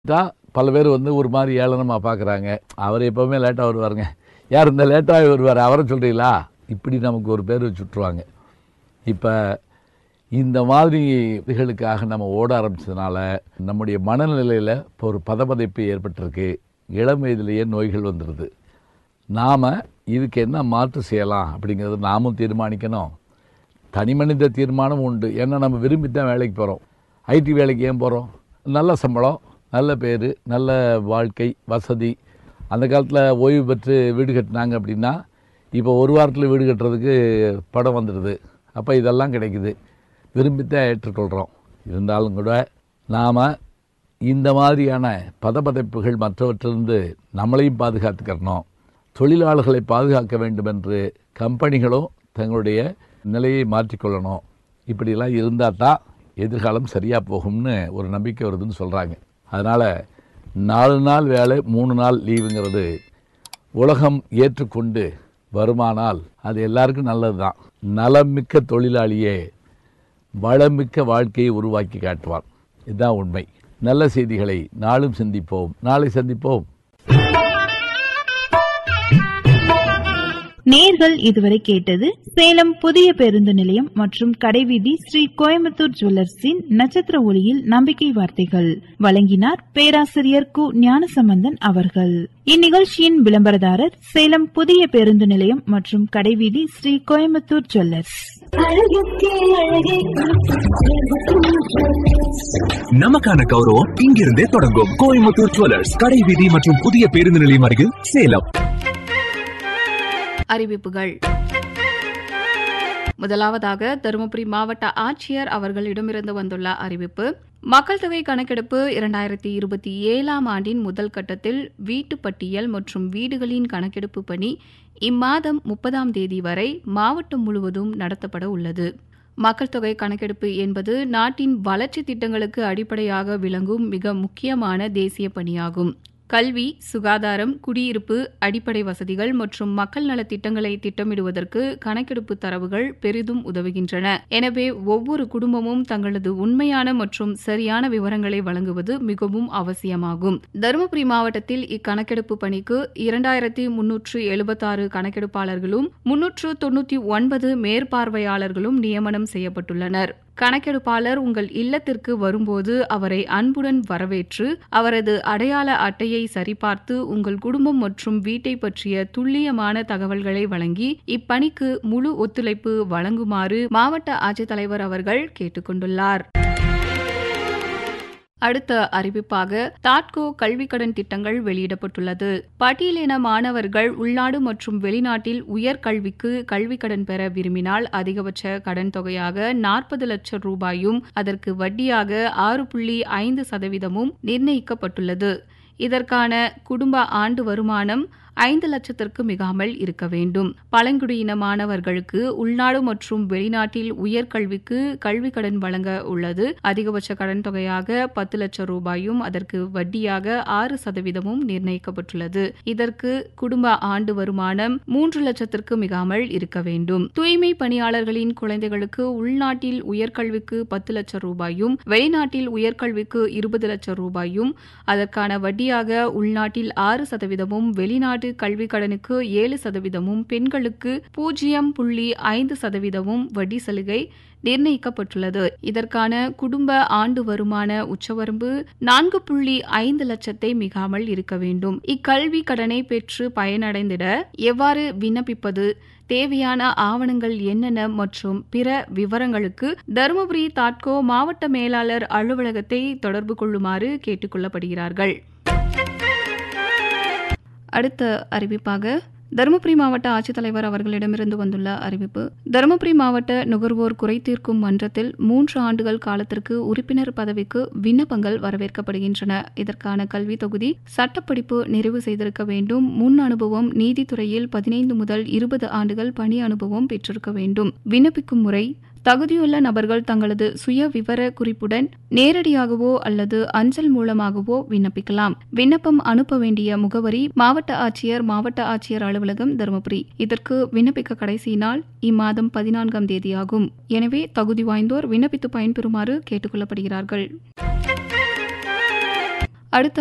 தான் பல பேர் வந்து ஒரு மாதிரி ஏளனமாக பார்க்குறாங்க அவர் எப்போவுமே லேட்டாக வருவாருங்க யார் இந்த லேட்டாக வருவார் அவரை சொல்கிறீங்களா இப்படி நமக்கு ஒரு பேர் வச்சுட்ருவாங்க இப்போ இந்த மாதிரி இதுகளுக்காக நம்ம ஓட ஆரம்பிச்சதுனால நம்முடைய மனநிலையில் இப்போ ஒரு பதபதைப்பு ஏற்பட்டிருக்கு இளம் வயதிலேயே நோய்கள் வந்துடுது நாம் இதுக்கு என்ன மாற்று செய்யலாம் அப்படிங்கிறத நாமும் தீர்மானிக்கணும் தனி மனித தீர்மானம் உண்டு ஏன்னா நம்ம விரும்பி தான் வேலைக்கு போகிறோம் ஐடி வேலைக்கு ஏன் போகிறோம் நல்ல சம்பளம் நல்ல பேர் நல்ல வாழ்க்கை வசதி அந்த காலத்தில் ஓய்வு பெற்று வீடு கட்டினாங்க அப்படின்னா இப்போ ஒரு வாரத்தில் வீடு கட்டுறதுக்கு படம் வந்துடுது அப்போ இதெல்லாம் கிடைக்குது விரும்பித்தான் ஏற்றுக்கொள்கிறோம் இருந்தாலும் கூட நாம் இந்த மாதிரியான பதபதைப்புகள் மற்றவற்றிலிருந்து நம்மளையும் பாதுகாத்துக்கிறணும் தொழிலாளர்களை பாதுகாக்க வேண்டும் என்று கம்பெனிகளும் தங்களுடைய நிலையை மாற்றிக்கொள்ளணும் இப்படிலாம் இருந்தால் தான் எதிர்காலம் சரியாக போகும்னு ஒரு நம்பிக்கை வருதுன்னு சொல்கிறாங்க அதனால் நாலு நாள் வேலை மூணு நாள் லீவுங்கிறது உலகம் ஏற்றுக்கொண்டு வருமானால் அது எல்லாருக்கும் நல்லது தான் நலமிக்க தொழிலாளியே வளமிக்க வாழ்க்கையை உருவாக்கி காட்டுவான் இதுதான் உண்மை நல்ல செய்திகளை நாளும் சிந்திப்போம் நாளை சந்திப்போம் நேர்கள் இதுவரை கேட்டது சேலம் புதிய பேருந்து நிலையம் மற்றும் கடைவீதி ஸ்ரீ கோயம்புத்தூர் ஜுவல்லர்ஸின் நட்சத்திர ஒளியில் நம்பிக்கை வார்த்தைகள் வழங்கினார் பேராசிரியர் கு ஞானசம்பந்தன் அவர்கள் இந்நிகழ்ச்சியின் விளம்பரதாரர் சேலம் புதிய பேருந்து நிலையம் மற்றும் கடைவீதி ஸ்ரீ கோயம்புத்தூர் ஜுவல்லர்ஸ் நமக்கான கௌரவம் இங்கிருந்தே தொடங்கும் கோயம்புத்தூர் ஜுவல்லர்ஸ் கடை வீதி மற்றும் புதிய பேருந்து நிலையம் அருகில் சேலம் அறிவிப்புகள் முதலாவதாக தருமபுரி மாவட்ட ஆட்சியர் அவர்களிடமிருந்து வந்துள்ள அறிவிப்பு மக்கள் தொகை கணக்கெடுப்பு இரண்டாயிரத்தி இருபத்தி ஏழாம் ஆண்டின் முதல் கட்டத்தில் வீட்டு பட்டியல் மற்றும் வீடுகளின் கணக்கெடுப்பு பணி இம்மாதம் முப்பதாம் தேதி வரை மாவட்டம் முழுவதும் நடத்தப்பட உள்ளது மக்கள் தொகை கணக்கெடுப்பு என்பது நாட்டின் வளர்ச்சி திட்டங்களுக்கு அடிப்படையாக விளங்கும் மிக முக்கியமான தேசிய பணியாகும் கல்வி சுகாதாரம் குடியிருப்பு அடிப்படை வசதிகள் மற்றும் மக்கள் நலத் திட்டங்களை திட்டமிடுவதற்கு கணக்கெடுப்பு தரவுகள் பெரிதும் உதவுகின்றன எனவே ஒவ்வொரு குடும்பமும் தங்களது உண்மையான மற்றும் சரியான விவரங்களை வழங்குவது மிகவும் அவசியமாகும் தருமபுரி மாவட்டத்தில் இக்கணக்கெடுப்பு பணிக்கு இரண்டாயிரத்தி முன்னூற்று எழுபத்தாறு கணக்கெடுப்பாளர்களும் முன்னூற்று தொன்னூற்றி ஒன்பது மேற்பார்வையாளர்களும் நியமனம் செய்யப்பட்டுள்ளனர் கணக்கெடுப்பாளர் உங்கள் இல்லத்திற்கு வரும்போது அவரை அன்புடன் வரவேற்று அவரது அடையாள அட்டையை சரிபார்த்து உங்கள் குடும்பம் மற்றும் வீட்டை பற்றிய துல்லியமான தகவல்களை வழங்கி இப்பணிக்கு முழு ஒத்துழைப்பு வழங்குமாறு மாவட்ட ஆட்சித்தலைவர் அவர்கள் கேட்டுக்கொண்டுள்ளார் அடுத்த அறிவிப்பாக தாட்கோ கல்வி கடன் திட்டங்கள் வெளியிடப்பட்டுள்ளது பட்டியலின மாணவர்கள் உள்நாடு மற்றும் வெளிநாட்டில் உயர்கல்விக்கு கல்வி கடன் பெற விரும்பினால் அதிகபட்ச கடன் தொகையாக நாற்பது லட்சம் ரூபாயும் அதற்கு வட்டியாக ஆறு புள்ளி ஐந்து சதவீதமும் நிர்ணயிக்கப்பட்டுள்ளது இதற்கான குடும்ப ஆண்டு வருமானம் ஐந்து லட்சத்திற்கு மிகாமல் இருக்க வேண்டும் பழங்குடியின மாணவர்களுக்கு உள்நாடு மற்றும் வெளிநாட்டில் உயர்கல்விக்கு கல்வி கடன் வழங்க உள்ளது அதிகபட்ச கடன் தொகையாக பத்து லட்சம் ரூபாயும் அதற்கு வட்டியாக ஆறு சதவீதமும் நிர்ணயிக்கப்பட்டுள்ளது இதற்கு குடும்ப ஆண்டு வருமானம் மூன்று லட்சத்திற்கு மிகாமல் இருக்க வேண்டும் தூய்மை பணியாளர்களின் குழந்தைகளுக்கு உள்நாட்டில் உயர்கல்விக்கு பத்து லட்சம் ரூபாயும் வெளிநாட்டில் உயர்கல்விக்கு இருபது லட்சம் ரூபாயும் அதற்கான வட்டியாக உள்நாட்டில் ஆறு சதவீதமும் வெளிநாட்டு கல்வி கடனுக்கு ஏழு சதவீதமும் பெண்களுக்கு பூஜ்ஜியம் புள்ளி ஐந்து சதவீதமும் வட்டி சலுகை நிர்ணயிக்கப்பட்டுள்ளது இதற்கான குடும்ப ஆண்டு வருமான உச்சவரம்பு நான்கு புள்ளி ஐந்து லட்சத்தை மிகாமல் இருக்க வேண்டும் இக்கல்வி கடனை பெற்று பயனடைந்திட எவ்வாறு விண்ணப்பிப்பது தேவையான ஆவணங்கள் என்னென்ன மற்றும் பிற விவரங்களுக்கு தருமபுரி தாட்கோ மாவட்ட மேலாளர் அலுவலகத்தை தொடர்பு கொள்ளுமாறு கேட்டுக்கொள்ளப்படுகிறார்கள் அடுத்த அறிவிப்பாக தருமபுரி மாவட்ட ஆட்சித்தலைவர் அவர்களிடமிருந்து வந்துள்ள அறிவிப்பு தருமபுரி மாவட்ட நுகர்வோர் குறை தீர்க்கும் மன்றத்தில் மூன்று ஆண்டுகள் காலத்திற்கு உறுப்பினர் பதவிக்கு விண்ணப்பங்கள் வரவேற்கப்படுகின்றன இதற்கான கல்வி தொகுதி சட்டப்படிப்பு நிறைவு செய்திருக்க வேண்டும் முன் அனுபவம் நீதித்துறையில் பதினைந்து முதல் இருபது ஆண்டுகள் பணி அனுபவம் பெற்றிருக்க வேண்டும் விண்ணப்பிக்கும் முறை தகுதியுள்ள நபர்கள் தங்களது சுய விவர குறிப்புடன் நேரடியாகவோ அல்லது அஞ்சல் மூலமாகவோ விண்ணப்பிக்கலாம் விண்ணப்பம் அனுப்ப வேண்டிய முகவரி மாவட்ட ஆட்சியர் மாவட்ட ஆட்சியர் அலுவலகம் தருமபுரி இதற்கு விண்ணப்பிக்க கடைசி நாள் இம்மாதம் பதினான்காம் தேதியாகும் எனவே தகுதி வாய்ந்தோர் விண்ணப்பித்து பயன்பெறுமாறு கேட்டுக்கொள்ளப்படுகிறார்கள் அடுத்த